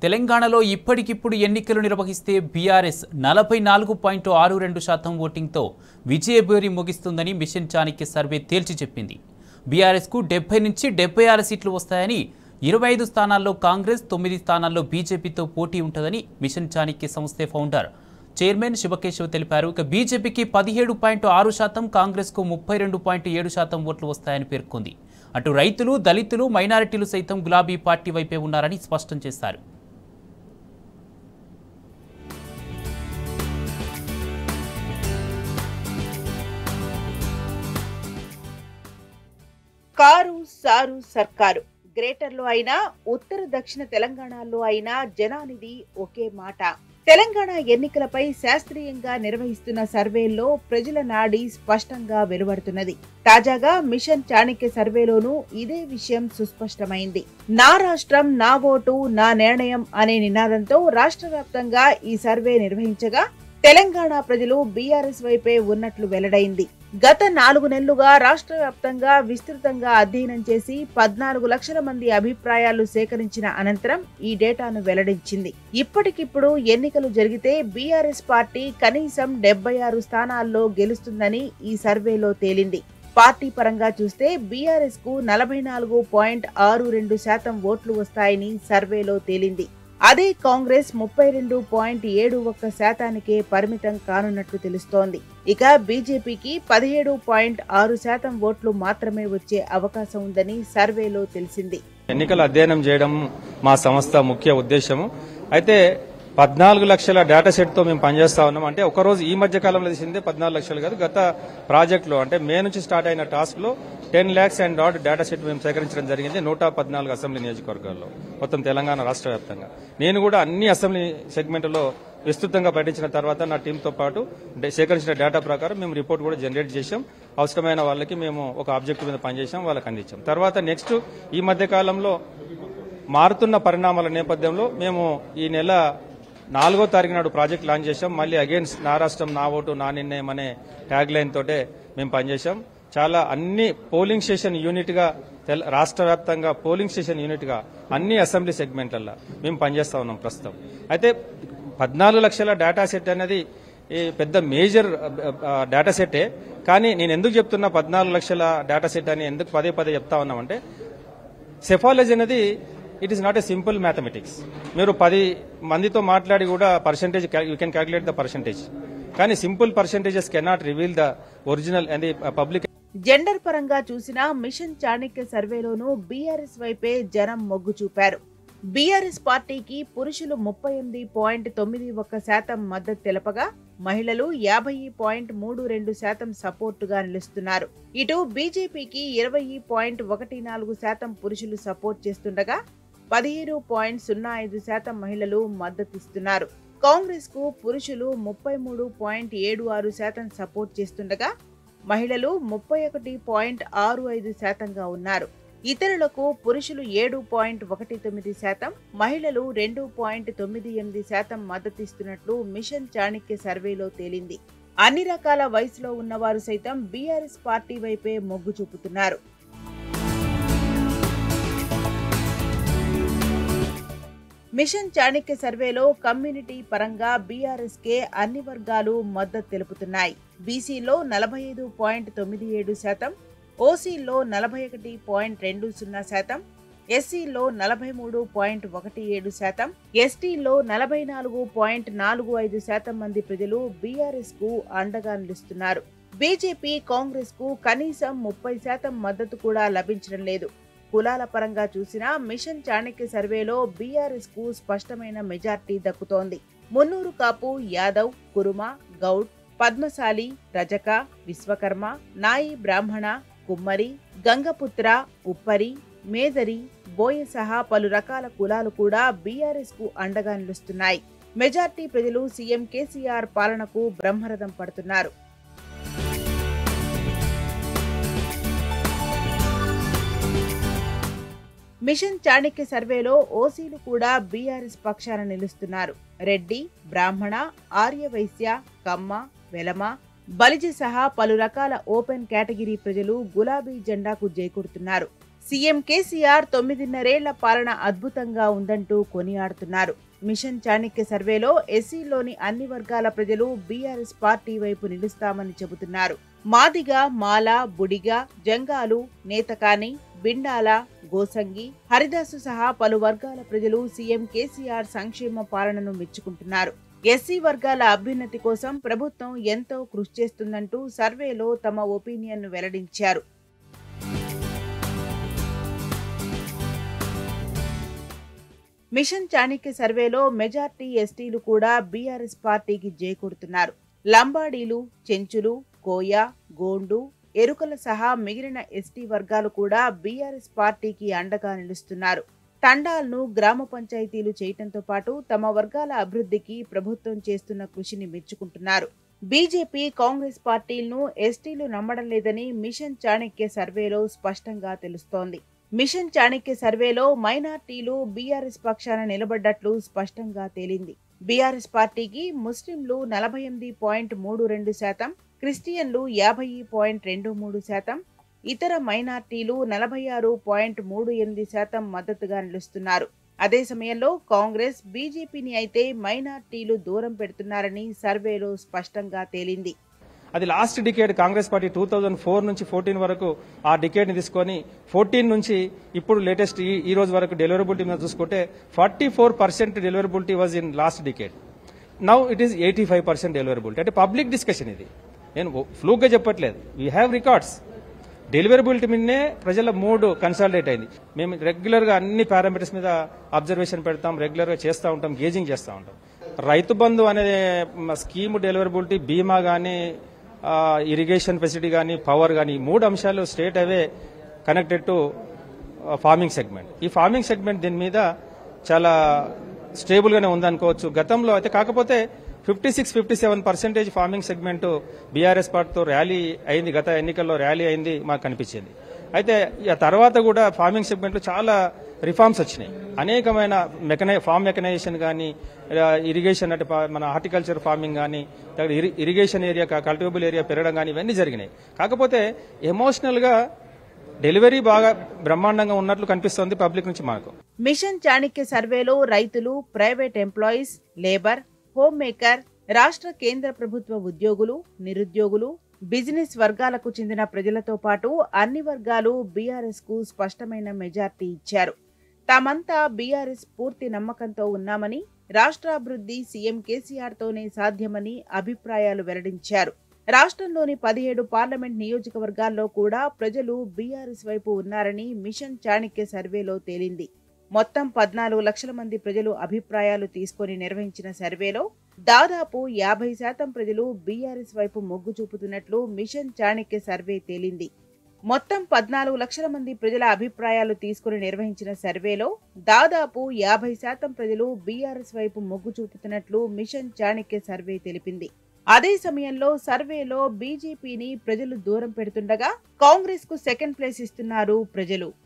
తెలంగాణలో ఇప్పటికిప్పుడు ఎన్నికలు నిర్వహిస్తే బీఆర్ఎస్ నలభై నాలుగు పాయింట్ ఆరు రెండు శాతం ఓటింగ్తో విజయభేరి ముగిస్తుందని మిషన్ చాణక్య సర్వే తేల్చి చెప్పింది బీఆర్ఎస్కు డెబ్బై నుంచి డెబ్బై ఆరు సీట్లు వస్తాయని ఇరవై ఐదు స్థానాల్లో కాంగ్రెస్ తొమ్మిది స్థానాల్లో బీజేపీతో పోటీ ఉంటుందని మిషన్ చాణక్య సంస్థ ఫౌండర్ చైర్మన్ శివకేశవ్ తెలిపారు ఇక బీజేపీకి పదిహేడు పాయింట్ ఆరు శాతం కాంగ్రెస్కు ముప్పై రెండు పాయింట్ ఏడు శాతం ఓట్లు వస్తాయని పేర్కొంది అటు రైతులు దళితులు మైనారిటీలు సైతం గులాబీ పార్టీ వైపే ఉన్నారని స్పష్టం చేశారు కారు సారు సర్కారు గ్రేటర్లో అయినా ఉత్తర దక్షిణ తెలంగాణలో అయినా జనానిది ఒకే మాట తెలంగాణ ఎన్నికలపై శాస్త్రీయంగా నిర్వహిస్తున్న సర్వేల్లో ప్రజల నాడి స్పష్టంగా వెలువడుతున్నది తాజాగా మిషన్ చాణక్య సర్వేలోనూ ఇదే విషయం సుస్పష్టమైంది నా రాష్ట్రం నా ఓటు నా నిర్ణయం అనే నినాదంతో రాష్ట్ర వ్యాప్తంగా ఈ సర్వే నిర్వహించగా తెలంగాణ ప్రజలు బీఆర్ఎస్ వైపే ఉన్నట్లు వెల్లడైంది గత నాలుగు నెలలుగా రాష్ట్ర వ్యాప్తంగా విస్తృతంగా అధ్యయనం చేసి పద్నాలుగు లక్షల మంది అభిప్రాయాలు సేకరించిన అనంతరం ఈ డేటాను వెల్లడించింది ఇప్పటికిప్పుడు ఎన్నికలు జరిగితే బీఆర్ఎస్ పార్టీ కనీసం డెబ్బై ఆరు స్థానాల్లో గెలుస్తుందని ఈ సర్వేలో తేలింది పార్టీ పరంగా చూస్తే బీఆర్ఎస్ కు నలభై నాలుగు పాయింట్ ఆరు రెండు శాతం ఓట్లు వస్తాయని సర్వేలో తేలింది అదే కాంగ్రెస్ ముప్పై రెండు పాయింట్ ఏడు ఒక్క శాతానికే పరిమితం కానున్నట్లు తెలుస్తోంది ఇక బీజేపీకి పదిహేడు పాయింట్ ఆరు శాతం ఓట్లు మాత్రమే వచ్చే అవకాశం ఉందని సర్వేలో తెలిసింది ఎన్నికల అధ్యయనం చేయడం మా సంస్థ ముఖ్య ఉద్దేశము అయితే పద్నాలుగు లక్షల డేటా సెట్ తో మేము పనిచేస్తా ఉన్నాం అంటే ఒక రోజు ఈ మధ్య కాలంలో తీసిందే పద్నాలుగు లక్షలు కాదు గత ప్రాజెక్ట్ లో అంటే మే నుంచి స్టార్ట్ అయిన టాస్క్ లో ten lakhs and that data set మేము సేకరించడం జరిగింది నూట పద్నాలుగు అసెంబ్లీ నియోజకవర్గాల్లో మొత్తం తెలంగాణ రాష్ట్ర వ్యాప్తంగా నేను కూడా అన్ని అసెంబ్లీ సెగ్మెంట్లో విస్తృతంగా పర్యటించిన తర్వాత నా టీంతో పాటు డే- సేకరించిన డేటా ప్రకారం మేము రిపోర్ట్ కూడా జనరేట్ చేశాం అవసరమైన వాళ్ళకి మేము ఒక ఆబ్జెక్ట్ మీద పనిచేసాం వాళ్ళకి అందించాం తర్వాత నెక్స్ట్ ఈ మధ్య కాలంలో మారుతున్న పరిణామాల నేపథ్యంలో మేము ఈ నెల నాలుగో తారీఖు నాడు ప్రాజెక్ట్ లాంచ్ చేశాం మళ్ళీ అగైన్స్ నా రాష్ట్రం నా ఓటు నా నిర్ణయం అనే ట్యాగ్ లైన్ తోటే మేము పనిచేశాం చాలా అన్ని పోలింగ్ స్టేషన్ యూనిట్ గా తెల- రాష్ట్ర వ్యాప్తంగా పోలింగ్ స్టేషన్ యూనిట్ గా అన్ని అసెంబ్లీ సెగ్మెంట్లలో మేము పనిచేస్తా ఉన్నాం ప్రస్తుతం అయితే పద్నాలుగు లక్షల డేటా సెట్ అనేది ఈ పెద్ద మేజర్ డేటా సెట్టే కానీ నేను ఎందుకు చెప్తున్నా పద్నాలుగు లక్షల డేటా సెట్ అని ఎందుకు పదే పదే చెప్తా ఉన్నామంటే సెఫాలజీ అనేది it is not a simple mathematics మీరు పది మందితో మాట్లాడి కూడా percentage you can calculate the percentage కానీ simple percentages cannot reveal the original and the public gender పరంగా చూసినా మిషన్ చాణక్య సర్వేలోనూ బీఆర్ఎస్ వైపే జనం మొగ్గు చూపారు బీఆర్ఎస్ పార్టీకి పురుషులు ముప్పై ఎనిమిది పాయింట్ తొమ్మిది ఒక్క శాతం మద్దతు తెలపగా మహిళలు యాభై పాయింట్ మూడు రెండు శాతం సపోర్టుగా నిలుస్తున్నారు ఇటు బీజేపీకి ఇరవై పాయింట్ ఒకటి నాలుగు శాతం పురుషులు సపోర్ట్ చేస్తుండగా పదిహేడు పాయింట్ సున్నా ఐదు శాతం మహిళలు మద్దతిస్తున్నారు కాంగ్రెస్ కు పురుషులు ముప్పై మూడు పాయింట్ ఏడు ఆరు శాతం సపోర్ట్ చేస్తుండగా మహిళలు ముప్పై ఒకటి పాయింట్ ఆరు ఐదు శాతంగా ఉన్నారు ఇతరులకు పురుషులు ఏడు పాయింట్ ఒకటి తొమ్మిది శాతం మహిళలు రెండు పాయింట్ తొమ్మిది ఎనిమిది శాతం మద్దతిస్తున్నట్లు మిషన్ చాణక్య సర్వేలో తేలింది అన్ని రకాల వయసులో ఉన్నవారు సైతం బీఆర్ఎస్ పార్టీ వైపే మొగ్గు చూపుతున్నారు మిషన్ చాణక్య సర్వేలో కమ్యూనిటీ పరంగా బీఆర్ఎస్ కే అన్ని వర్గాలు మద్దతు తెలుపుతున్నాయి బీసీలో నలభై ఐదు పాయింట్ తొమ్మిది ఏడు శాతం ఓసీలో నలభై ఒకటి పాయింట్ రెండు సున్నా శాతం ఎస్సీలో నలభై మూడు పాయింట్ ఒకటి ఏడు శాతం ఎస్టీలో నలభై నాలుగు పాయింట్ నాలుగు ఐదు శాతం మంది ప్రజలు బీఆర్ఎస్ కు అండగా నిలుస్తున్నారు బీజేపీ కాంగ్రెస్ కు కనీసం ముప్పై శాతం మద్దతు కూడా లభించడం లేదు కులాల పరంగా చూసినా మిషన్ చాణక్య సర్వేలో బీఆర్ఎస్ కు స్పష్టమైన మెజార్టీ దక్కుతోంది మున్నూరు కాపు యాదవ్ కురుమ గౌడ్ పద్మశాలి రజక విశ్వకర్మ నాయి బ్రాహ్మణ కుమ్మరి గంగపుత్ర ఉప్పరి మేదరి బోయ సహా పలు రకాల కులాలు కూడా బీఆర్ఎస్ కు అండగా నిలుస్తున్నాయి మెజార్టీ ప్రజలు సీఎం కేసీఆర్ పాలనకు బ్రహ్మరథం పడుతున్నారు మిషన్ చాణక్య సర్వేలో ఓసీలు కూడా బీఆర్ఎస్ పక్షాన నిలుస్తున్నారు రెడ్డి బ్రాహ్మణ ఆర్యవైశ్య కమ్మ వెలమ బలిజ సహా పలు రకాల ఓపెన్ కేటగిరీ ప్రజలు గులాబీ జెండాకు జైకొడుతున్నారు సీఎం కేసీఆర్ తొమ్మిదిన్నరేళ్ల పాలన అద్భుతంగా ఉందంటూ కొనియాడుతున్నారు మిషన్ చాణక్య సర్వేలో ఎస్సీలోని అన్ని వర్గాల ప్రజలు బీఆర్ఎస్ పార్టీ వైపు నిలుస్తామని చెబుతున్నారు మాదిగ మాల బుడిగ జంగాలు నేతకాని బిండాల గోసంగి హరిదాసు సహా పలు వర్గాల ప్రజలు సీఎం కేసీఆర్ సంక్షేమ పాలనను మెచ్చుకుంటున్నారు ఎస్సీ వర్గాల అభ్యున్నతి కోసం ప్రభుత్వం ఎంతో కృషి చేస్తుందంటూ సర్వేలో తమ ఒపీనియన్ను వెల్లడించారు మిషన్ చాణక్య సర్వేలో మెజార్టీ ఎస్టీలు కూడా బీఆర్ఎస్ పార్టీకి జేకూడుతున్నారు లంబాడీలు చెంచులు కోయ గోండు ఎరుకల సహా మిగిలిన ఎస్టీ వర్గాలు కూడా బీఆర్ఎస్ పార్టీకి అండగా నిలుస్తున్నారు తండాలను గ్రామ పంచాయతీలు చేయటంతో పాటు తమ వర్గాల అభివృద్ధికి ప్రభుత్వం చేస్తున్న కృషిని మెచ్చుకుంటున్నారు బీజేపీ కాంగ్రెస్ పార్టీలను ఎస్టీలు నమ్మడం లేదని మిషన్ చాణక్య సర్వేలో స్పష్టంగా తెలుస్తోంది మిషన్ చాణక్య సర్వేలో మైనార్టీలు బీఆర్ఎస్ పక్షాన నిలబడ్డట్లు స్పష్టంగా తేలింది బీఆర్ఎస్ పార్టీకి ముస్లింలు నలభై ఎనిమిది పాయింట్ మూడు రెండు శాతం క్రిస్టియన్లు యాభై పాయింట్ రెండు మూడు శాతం ఇతర మైనార్టీలు నలభై ఆరు పాయింట్ మూడు ఎనిమిది శాతం మద్దతుగా నిలుస్తున్నారు అదే సమయంలో కాంగ్రెస్ బీజేపీని అయితే మైనార్టీలు దూరం పెడుతున్నారని సర్వేలో స్పష్టంగా తేలింది అది last decade Congress party two thousand four నుంచి ఫోర్టీన్ వరకు ఆ డికేడ్ ని తీసుకొని ఫోర్టీన్ నుంచి ఇప్పుడు లేటెస్ట్ ఈ ఈ రోజు వరకు డెలివరబిలిటీ మీద చూసుకుంటే forty four percent deliverability was in last decade now it is eighty five percent deliverability అంటే పబ్లిక్ డిస్కషన్ ఇది నేను ఫ్లూక్గా చెప్పట్లేదు వీ హ్యావ్ రికార్డ్స్ డెలివరబిలిటీ మీదనే ప్రజల మూడ్ కన్సల్టేట్ అయింది మేము రెగ్యులర్ గా అన్ని పారామీటర్స్ మీద అబ్జర్వేషన్ పెడతాం రెగ్యులర్ గా చేస్తూ ఉంటాం గేజింగ్ చేస్తూ ఉంటాం రైతు బంధు అనే స్కీమ్ డెలివరబిలిటీ బీమా కానీ ఇరిగేషన్ ఫెసిలిటీ కానీ పవర్ కానీ మూడు అంశాలు స్టేట్ అవే కనెక్టెడ్ టు ఫార్మింగ్ సెగ్మెంట్ ఈ ఫార్మింగ్ సెగ్మెంట్ దీని మీద చాలా స్టేబుల్ గానే ఉందనుకోవచ్చు గతంలో అయితే కాకపోతే fifty six fifty seven percentage farming segment BRS పార్టీతో ర్యాలీ అయింది గత ఎన్నికల్లో ర్యాలీ అయింది మాకు కనిపించింది అయితే ఆ తర్వాత కూడా ఫార్మింగ్ సెగ్మెంట్లో చాలా రిఫార్మ్స్ వచ్చినాయి అనేకమైన మెకనై ఫార్మ్ మెకనైజేషన్ కానీ ఇరిగేషన్ అంటే పా- మన హార్టికల్చర్ ఫార్మింగ్ కానీ ఇరిగేషన్ ఏరియా కల్టివబుల్ ఏరియా పెరగడం కానీ ఇవన్నీ జరిగినాయి కాకపోతే ఎమోషనల్ గా డెలివరీ బాగా బ్రహ్మాండంగా ఉన్నట్లు కనిపిస్తోంది పబ్లిక్ నుంచి మాకు మిషన్ చాణక్య సర్వేలో రైతులు private employees labour home maker రాష్ట్ర కేంద్ర ప్రభుత్వ ఉద్యోగులు నిరుద్యోగులు బిజినెస్ వర్గాలకు చెందిన ప్రజలతో పాటు అన్ని వర్గాలు బీఆర్ఎస్ కు స్పష్టమైన మెజార్టీ ఇచ్చారు తామంతా బీఆర్ఎస్ పూర్తి నమ్మకంతో ఉన్నామని రాష్ట్రాభివృద్ధి సీఎం కేసీఆర్ తోనే సాధ్యమని అభిప్రాయాలు వెల్లడించారు రాష్ట్రంలోని పదిహేడు పార్లమెంట్ నియోజకవర్గాల్లో కూడా ప్రజలు బీఆర్ఎస్ వైపు ఉన్నారని మిషన్ చాణక్య సర్వేలో తేలింది మొత్తం పద్నాలుగు లక్షల మంది ప్రజలు అభిప్రాయాలు తీసుకొని నిర్వహించిన సర్వేలో దాదాపు యాభై శాతం ప్రజలు బీఆర్ఎస్ వైపు మొగ్గు చూపుతున్నట్లు మిషన్ చాణక్య సర్వే తేలింది మొత్తం పద్నాలుగు లక్షల మంది ప్రజల అభిప్రాయాలు తీసుకుని నిర్వహించిన సర్వేలో దాదాపు యాభై శాతం ప్రజలు బీఆర్ఎస్ వైపు మొగ్గు చూపుతున్నట్లు మిషన్ చాణక్య సర్వే తెలిపింది అదే సమయంలో సర్వేలో బీజేపీని ప్రజలు దూరం పెడుతుండగా కాంగ్రెస్ కు సెకండ్ ప్లేస్ ఇస్తున్నారు ప్రజలు